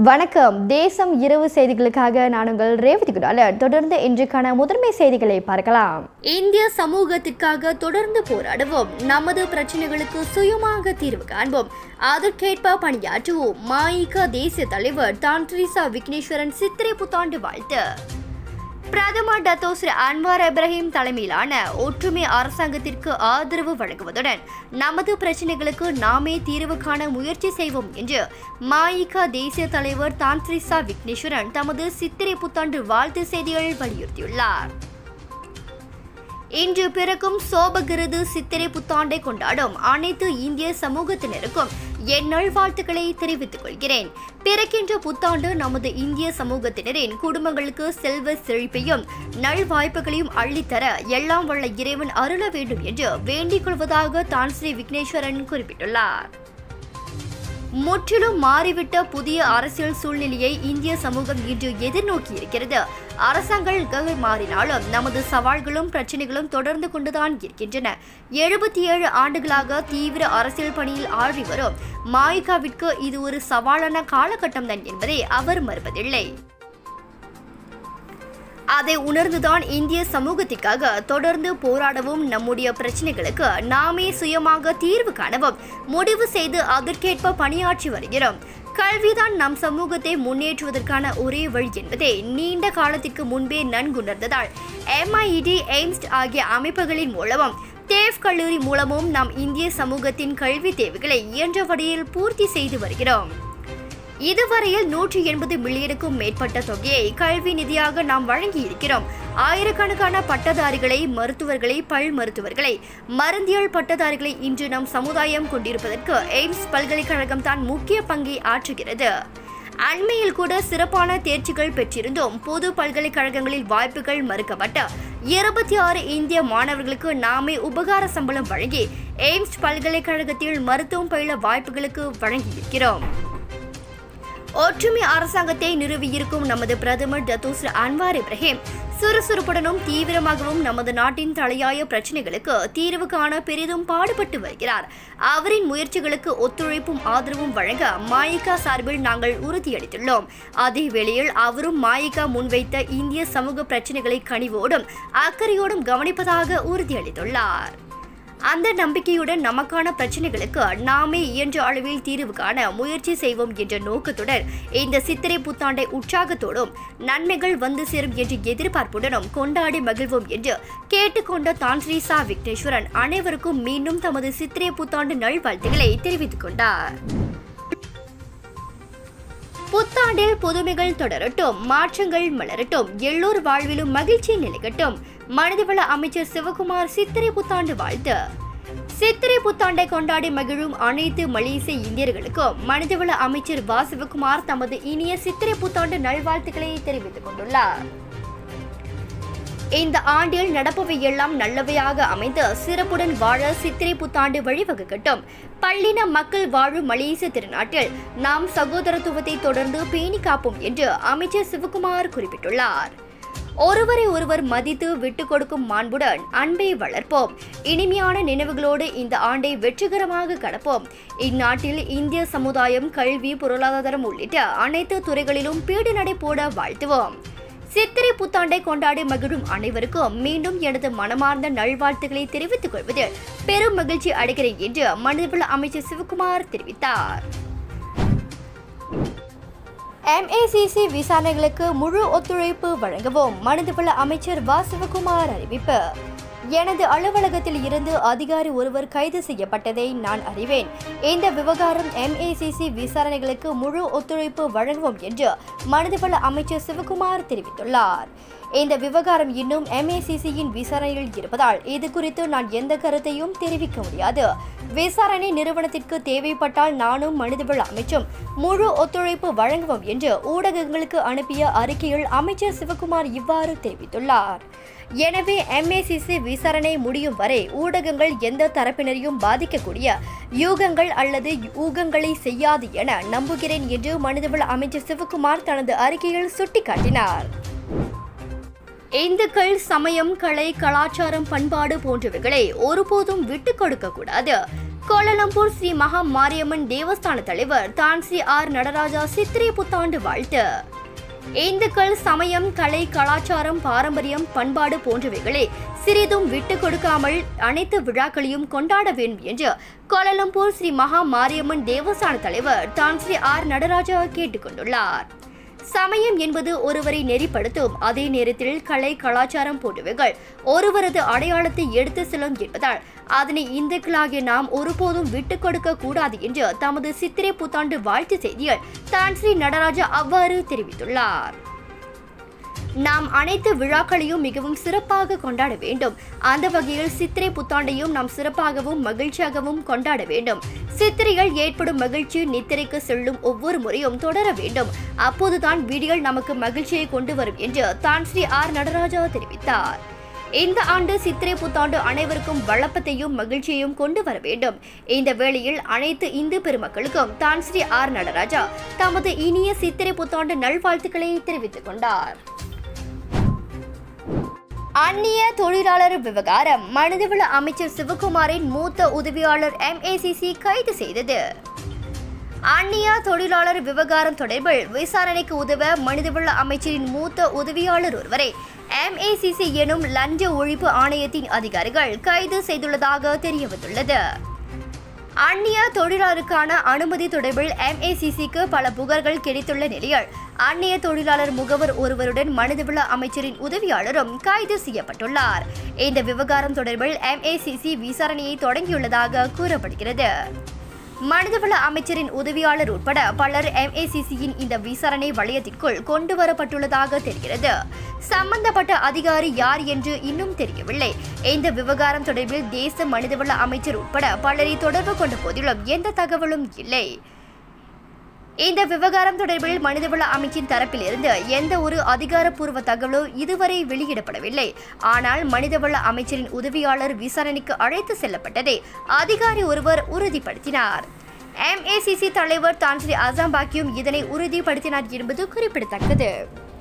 வணக்கம் தேசம் இரவு செய்திகளுக்காக நான் உங்கள் ரேவதி குடாலர் தொடர்ந்து இன்றைக்கான முதன்மை செய்திகளை பார்க்கலாம் இந்திய சமூகத்திற்காக தொடர்ந்து போராடுவோம் நமது பிரச்சனைகளுக்கு சுயமாக தீர்வு காண்போம் அதற்கேற்ப பணியாற்றுவோம் மாயிகா தேசிய தலைவர் தான்ட்ரிசா விக்னேஸ்வரன் சித்திரை புத்தாண்டு வாழ்த்து பிரதமர் டத்தோஸ்ரீ அன்வார் இப்ராஹிம் தலைமையிலான ஒற்றுமை அரசாங்கத்திற்கு ஆதரவு வழங்குவதுடன் நமது பிரச்சனைகளுக்கு நாமே தீர்வு காண முயற்சி செய்வோம் என்று மாயிகா தேசிய தலைவர் தான்ட்ரிசா விக்னேஸ்வரன் தமது சித்திரை புத்தாண்டு வாழ்த்து செய்திகளில் வலியுறுத்தியுள்ளார் இன்று பிறக்கும் சோபகிருது சித்திரை புத்தாண்டை கொண்டாடும் அனைத்து இந்திய சமூகத்தினருக்கும் என் நல்வாழ்த்துக்களை தெரிவித்துக் கொள்கிறேன் பிறக்கின்ற புத்தாண்டு நமது இந்திய சமூகத்தினரின் குடும்பங்களுக்கு செல்வ செழிப்பையும் நல்வாய்ப்புகளையும் அள்ளித்தர எல்லாம் வல்ல இறைவன் அருள வேண்டும் என்று வேண்டிக் கொள்வதாக தான் ஸ்ரீ விக்னேஸ்வரன் குறிப்பிட்டுள்ளார் முற்றிலும் மாறிவிட்ட புதிய அரசியல் சூழ்நிலையை இந்திய சமூகம் இன்று எதிர்நோக்கி இருக்கிறது அரசாங்கங்கள் மாறினாலும் நமது சவால்களும் பிரச்சனைகளும் தொடர்ந்து கொண்டுதான் இருக்கின்றன எழுபத்தி ஏழு ஆண்டுகளாக தீவிர அரசியல் பணியில் ஆழ்வி வரும் மாயிகாவிற்கு இது ஒரு சவாலான காலகட்டம்தான் என்பதை அவர் மறுப்பதில்லை அதை உணர்ந்துதான் இந்திய சமூகத்திற்காக தொடர்ந்து போராடவும் நம்முடைய பிரச்சனைகளுக்கு நாமே சுயமாக தீர்வு காணவும் முடிவு செய்து அதற்கேற்ப பணியாற்றி வருகிறோம் கல்விதான் நம் சமூகத்தை முன்னேற்றுவதற்கான ஒரே வழி என்பதை நீண்ட காலத்திற்கு முன்பே நன்குணர்ந்ததால் எம்ஐஇடி எய்ம்ஸ் ஆகிய அமைப்புகளின் மூலமும் தேவ் கல்லூரி மூலமும் நாம் இந்திய சமூகத்தின் கல்வி தேவைகளை இயன்ற வழியில் பூர்த்தி செய்து வருகிறோம் இதுவரையில் நூற்றி எண்பது மில்லியனுக்கும் மேற்பட்ட தொகையை கல்வி நிதியாக நாம் வழங்கி இருக்கிறோம் ஆயிரக்கணக்கான பட்டதாரிகளை மருத்துவர்களை பல் மருத்துவர்களை மருந்தியல் பட்டதாரிகளை இன்று நம் சமுதாயம் கொண்டிருப்பதற்கு எய்ம்ஸ் பல்கலைக்கழகம் தான் முக்கிய பங்கை ஆற்றுகிறது அண்மையில் கூட சிறப்பான தேர்ச்சிகள் பெற்றிருந்தும் பொது பல்கலைக்கழகங்களில் வாய்ப்புகள் மறுக்கப்பட்ட இருபத்தி ஆறு இந்திய மாணவர்களுக்கு நாமே உபகார சம்பளம் வழங்கி எய்ம்ஸ் பல்கலைக்கழகத்தில் மருத்துவம் பயில வாய்ப்புகளுக்கு வழங்கியிருக்கிறோம் ஒற்றுமை அரசாங்கத்தை நிறுவியிருக்கும் நமது பிரதமர் டத்தோஸ்ரீ அன்வார் இப்ராஹிம் சுறுசுறுப்புடனும் தீவிரமாகவும் நமது நாட்டின் தலையாய பிரச்சனைகளுக்கு தீர்வு காண பெரிதும் பாடுபட்டு வருகிறார் அவரின் முயற்சிகளுக்கு ஒத்துழைப்பும் ஆதரவும் வழங்க மாயிகா சார்பில் நாங்கள் உறுதியளித்துள்ளோம் அதே வேளையில் அவரும் மாயிகா முன்வைத்த இந்திய சமூக பிரச்சனைகளை கனிவோடும் அக்கறையோடும் கவனிப்பதாக உறுதியளித்துள்ளார் அந்த நம்பிக்கையுடன் நமக்கான பிரச்சனைகளுக்கு நாமே இயன்ற அளவில் தீர்வு காண முயற்சி செய்வோம் என்ற நோக்கத்துடன் இந்த சித்திரை புத்தாண்டை உற்சாகத்தோடும் நன்மைகள் வந்து சேரும் என்ற எதிர்பார்ப்புடனும் கொண்டாடி மகிழ்வோம் என்று கேட்டுக்கொண்ட தான்ஸ்ரீசா விக்னேஸ்வரன் அனைவருக்கும் மீண்டும் தமது சித்திரை புத்தாண்டு நல்வாழ்த்துக்களை தெரிவித்துக் கொண்டார் புத்தாண்டில் புதுமைகள் தொடரட்டும் மாற்றங்கள் மலரட்டும் எல்லோர் வாழ்விலும் மகிழ்ச்சி நிலைக்கட்டும் மனிதவள அமைச்சர் சிவகுமார் சித்திரை புத்தாண்டு வாழ்த்து சித்திரை புத்தாண்டை கொண்டாடி மகிழும் அனைத்து மலேசிய இந்தியர்களுக்கும் மனிதவள அமைச்சர் வா சிவகுமார் தமது இனிய சித்திரை புத்தாண்டு நல்வாழ்த்துக்களை தெரிவித்துக் கொண்டுள்ளார் இந்த ஆண்டில் நடப்பவை எல்லாம் நல்லவையாக அமைந்து சிறப்புடன் வாழ சித்திரை புத்தாண்டு வழிவகுக்கட்டும் பள்ளின மக்கள் வாழும் மலேசிய திருநாட்டில் நாம் சகோதரத்துவத்தை தொடர்ந்து பேணி காப்போம் என்று அமைச்சர் சிவகுமார் குறிப்பிட்டுள்ளார் ஒருவரை ஒருவர் மதித்து விட்டு கொடுக்கும் மாண்புடன் அன்பை வளர்ப்போம் இனிமையான நினைவுகளோடு இந்த ஆண்டை வெற்றிகரமாக கடப்போம் இந்நாட்டில் இந்திய சமுதாயம் கல்வி பொருளாதாரம் உள்ளிட்ட அனைத்து துறைகளிலும் பீடு நடை போட வாழ்த்துவோம் சித்திரை புத்தாண்டை கொண்டாடி மகிழும் அனைவருக்கும் மீண்டும் எனது மனமார்ந்த நல்வாழ்த்துக்களை தெரிவித்துக் கொள்வதில் பெரும் மகிழ்ச்சி அடைகிறேன் என்று மனிதவள அமைச்சர் சிவகுமார் தெரிவித்தார் எம்ஏசிசி விசாரணைகளுக்கு முழு ஒத்துழைப்பு வழங்கவும் மனிதவள அமைச்சர் வா சிவகுமார் அறிவிப்பு எனது அலுவலகத்தில் இருந்து அதிகாரி ஒருவர் கைது செய்யப்பட்டதை நான் அறிவேன் இந்த விவகாரம் எம்ஏசிசி விசாரணைகளுக்கு முழு ஒத்துழைப்பு வழங்குவோம் என்று மனிதவள அமைச்சர் சிவகுமார் தெரிவித்துள்ளார் இந்த விவகாரம் இன்னும் எம்ஏசிசியின் விசாரணையில் இருப்பதால் இது குறித்து நான் எந்த கருத்தையும் தெரிவிக்க முடியாது விசாரணை நிறுவனத்திற்கு தேவைப்பட்டால் நானும் மனிதவள அமைச்சும் முழு ஒத்துழைப்பு வழங்குவோம் என்று ஊடகங்களுக்கு அனுப்பிய அறிக்கையில் அமைச்சர் சிவகுமார் இவ்வாறு தெரிவித்துள்ளார் எனவே எம்ஏசிசி விசாரணை முடியும் வரை ஊடகங்கள் எந்த தரப்பினரையும் பாதிக்கக்கூடிய யூகங்கள் அல்லது ஊகங்களை செய்யாது என நம்புகிறேன் என்று மனிதவள அமைச்சர் சிவகுமார் தனது அறிக்கையில் சுட்டிக்காட்டினார் இந்துக்கள் சமயம் கலை கலாச்சாரம் பண்பாடு போன்றவைகளை ஒருபோதும் விட்டுக் கொடுக்க கூடாது கோலாலம்பூர் ஸ்ரீ மகா மாரியம்மன் தேவஸ்தான தலைவர் தான் ஸ்ரீ ஆர் நடராஜா சித்திரை புத்தாண்டு வாழ்த்து இந்துக்கள் சமயம் கலை கலாச்சாரம் பாரம்பரியம் பண்பாடு போன்றவைகளை சிறிதும் விட்டு கொடுக்காமல் அனைத்து விழாக்களையும் கொண்டாட வேண்டும் என்று கோலாலம்பூர் ஸ்ரீ மகா மாரியம்மன் தேவஸ்தான தலைவர் தான் ஸ்ரீ ஆர் நடராஜா கேட்டுக்கொண்டுள்ளார் சமயம் என்பது ஒருவரை நெறிப்படுத்தும் அதே நேரத்தில் கலை கலாச்சாரம் போன்றவைகள் ஒருவரது அடையாளத்தை எடுத்து செல்லும் என்பதால் அதனை இந்துக்களாகிய நாம் ஒருபோதும் விட்டுக் கொடுக்க கூடாது என்று தமது சித்திரை புத்தாண்டு வாழ்த்து செய்தியில் தான் ஸ்ரீ நடராஜா அவ்வாறு தெரிவித்துள்ளார் நாம் அனைத்து விழாக்களையும் மிகவும் சிறப்பாக கொண்டாட வேண்டும் அந்த வகையில் சித்திரை புத்தாண்டையும் நாம் சிறப்பாகவும் மகிழ்ச்சியாகவும் கொண்டாட வேண்டும் சித்திரையில் ஏற்படும் மகிழ்ச்சி நித்திரைக்கு செல்லும் ஒவ்வொரு முறையும் தொடர வேண்டும் அப்போதுதான் வீடிகள் நமக்கு மகிழ்ச்சியை கொண்டு வரும் என்று தான் ஸ்ரீ ஆர் நடராஜா தெரிவித்தார் இந்த ஆண்டு சித்திரை புத்தாண்டு அனைவருக்கும் வளப்பத்தையும் மகிழ்ச்சியையும் கொண்டு வர வேண்டும் இந்த வேளையில் அனைத்து இந்து பெருமக்களுக்கும் தான் ஸ்ரீ ஆர் நடராஜா தமது இனிய சித்திரை புத்தாண்டு நல்வாழ்த்துக்களை தெரிவித்துக் கொண்டார் அந்நிய தொழிலாளர் விவகாரம் மனிதவள அமைச்சர் சிவகுமாரின் மூத்த உதவியாளர் எம்ஏசிசி கைது செய்தது அந்நிய தொழிலாளர் விவகாரம் தொடர்பில் விசாரணைக்கு உதவ மனிதவள அமைச்சரின் மூத்த உதவியாளர் ஒருவரை எம்ஏசிசி எனும் லஞ்ச ஒழிப்பு ஆணையத்தின் அதிகாரிகள் கைது செய்துள்ளதாக தெரியவந்துள்ளது அந்நிய தொழிலாளருக்கான அனுமதி தொடர்பில் எம்ஏசிசிக்கு பல புகார்கள் கிடைத்துள்ள நிலையில் அந்நிய தொழிலாளர் முகவர் ஒருவருடன் மனிதவள அமைச்சரின் உதவியாளரும் கைது செய்யப்பட்டுள்ளார் இந்த விவகாரம் தொடர்பில் எம்ஏசிசி விசாரணையை தொடங்கியுள்ளதாக கூறப்படுகிறது மனிதவள அமைச்சரின் உதவியாளர் உட்பட பலர் எம்ஏசிசியின் இந்த விசாரணை வளையத்திற்குள் கொண்டு வரப்பட்டுள்ளதாக தெரிகிறது சம்பந்தப்பட்ட அதிகாரி யார் என்று இன்னும் தெரியவில்லை இந்த விவகாரம் தொடர்பில் தேச மனிதவள அமைச்சர் உட்பட பலரை தொடர்பு கொண்ட போதிலும் எந்த தகவலும் இல்லை இந்த விவகாரம் தொடர்பில் மனிதவள அமைச்சின் தரப்பிலிருந்து எந்த ஒரு அதிகாரப்பூர்வ தகவலோ இதுவரை வெளியிடப்படவில்லை ஆனால் மனிதவள அமைச்சரின் உதவியாளர் விசாரணைக்கு அழைத்து செல்லப்பட்டதை அதிகாரி ஒருவர் உறுதிப்படுத்தினார் எம்ஏசிசி தலைவர் தான் ஸ்ரீ அசாம் பாக்கியும் இதனை உறுதிப்படுத்தினார் என்பது குறிப்பிடத்தக்கது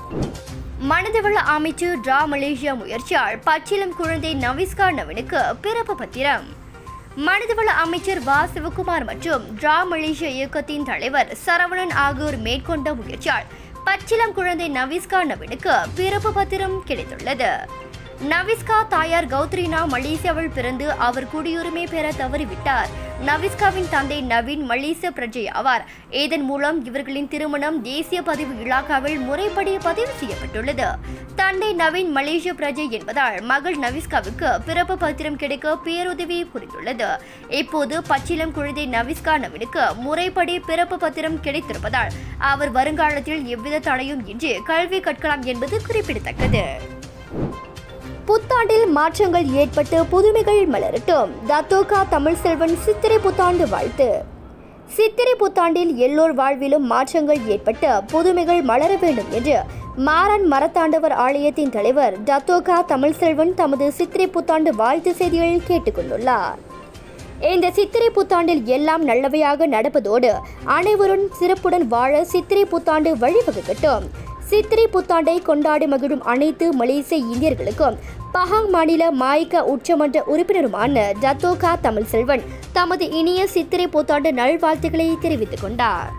மனிதவள அமைச்சர் டிரா மலேசியா முயற்சியால் பச்சிலம் குழந்தை நவிஸ்கா நவனுக்கு பிறப்பு பத்திரம் மனிதவள அமைச்சர் வா சிவகுமார் மற்றும் டிரா மலேசியா இயக்கத்தின் தலைவர் சரவணன் ஆகியோர் மேற்கொண்ட முயற்சியால் பச்சிலம் குழந்தை நவிஸ்கா நவனுக்கு பிறப்பு பத்திரம் கிடைத்துள்ளது நவிஸ்கா தாயார் கௌத்ரினா மலேசியாவில் பிறந்து அவர் குடியுரிமை பெற தவறிவிட்டார் நவிஸ்காவின் தந்தை நவீன் மலேசிய பிரஜை ஆவார் இதன் மூலம் இவர்களின் திருமணம் தேசிய பதிவு இலாக்காவில் முறைப்படி பதிவு செய்யப்பட்டுள்ளது தந்தை நவீன் மலேசிய பிரஜை என்பதால் மகள் நவிஸ்காவுக்கு பிறப்பு பத்திரம் கிடைக்க பேருதவி புரிந்துள்ளது இப்போது பச்சிலம் குழந்தை நவிஸ்கா நவீனுக்கு முறைப்படி பிறப்பு பத்திரம் கிடைத்திருப்பதால் அவர் வருங்காலத்தில் எவ்வித தடையும் இன்றி கல்வி கற்கலாம் என்பது குறிப்பிடத்தக்கது புத்தாண்டில் மாற்றங்கள் ஏற்பட்டு புதுமைகள் மலரட்டும் தத்தோகா தமிழ் செல்வன் சித்திரை புத்தாண்டு வாழ்த்து சித்திரை புத்தாண்டில் எல்லோர் வாழ்விலும் மாற்றங்கள் ஏற்பட்டு புதுமைகள் மலர வேண்டும் என்று மாறன் மரத்தாண்டவர் ஆலயத்தின் தலைவர் டத்தோகா தமிழ் செல்வன் தமது சித்திரை புத்தாண்டு வாழ்த்து செய்தியில் கேட்டுக்கொண்டுள்ளார் இந்த சித்திரை புத்தாண்டில் எல்லாம் நல்லவையாக நடப்பதோடு அனைவரும் சிறப்புடன் வாழ சித்திரை புத்தாண்டு வழிவகுக்கட்டும் சித்திரை புத்தாண்டை கொண்டாடி மகிழும் அனைத்து மலேசிய இந்தியர்களுக்கும் பஹாங் மாநில மாய்கா உச்சமன்ற உறுப்பினருமான டத்தோகா தமிழ் செல்வன் தமது இனிய சித்திரை புத்தாண்டு நல்வாழ்த்துக்களை தெரிவித்துக் கொண்டார்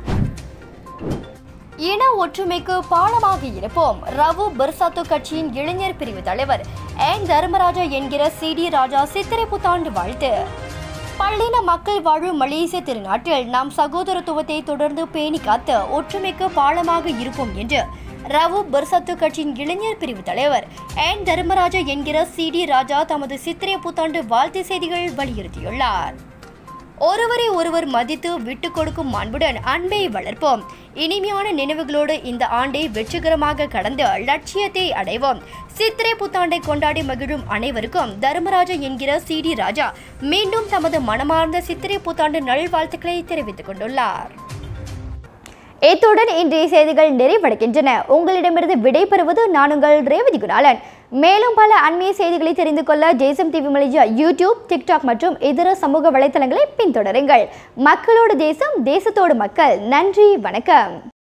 இன ஒற்றுமைக்கு பாலமாக இருப்போம் ரவு பெர்சாத்து கட்சியின் இளைஞர் பிரிவு தலைவர் என் தர்மராஜா என்கிற சி டி ராஜா சித்திரை புத்தாண்டு வாழ்த்து பல்லின மக்கள் வாழும் மலேசிய திருநாட்டில் நாம் சகோதரத்துவத்தை தொடர்ந்து பேணி காத்து ஒற்றுமைக்கு பாலமாக இருப்போம் என்று ரவு பெர்சத்து கட்சியின் இளைஞர் பிரிவு தலைவர் என் தர்மராஜா என்கிற சி டி ராஜா தமது சித்திரை புத்தாண்டு வாழ்த்து செய்திகள் வலியுறுத்தியுள்ளார் ஒருவரை ஒருவர் மதித்து விட்டு கொடுக்கும் மாண்புடன் அன்பை வளர்ப்போம் இனிமையான நினைவுகளோடு இந்த ஆண்டை வெற்றிகரமாக கடந்து லட்சியத்தை அடைவோம் சித்திரை புத்தாண்டை கொண்டாடி மகிழும் அனைவருக்கும் தர்மராஜா என்கிற சி டி ராஜா மீண்டும் தமது மனமார்ந்த சித்திரை புத்தாண்டு நல்வாழ்த்துக்களை தெரிவித்துக் கொண்டுள்ளார் இத்துடன் இன்றைய செய்திகள் நிறைவடைகின்றன உங்களிடமிருந்து விடைபெறுவது நான் உங்கள் ரேவதி குணாலன் மேலும் பல அண்மைய செய்திகளை தெரிந்து கொள்ள ஜேசம் டிவி மலேசியா யூடியூப் டிக்டாக் மற்றும் இதர சமூக வலைத்தளங்களை பின்தொடருங்கள் மக்களோடு தேசம் தேசத்தோடு மக்கள் நன்றி வணக்கம்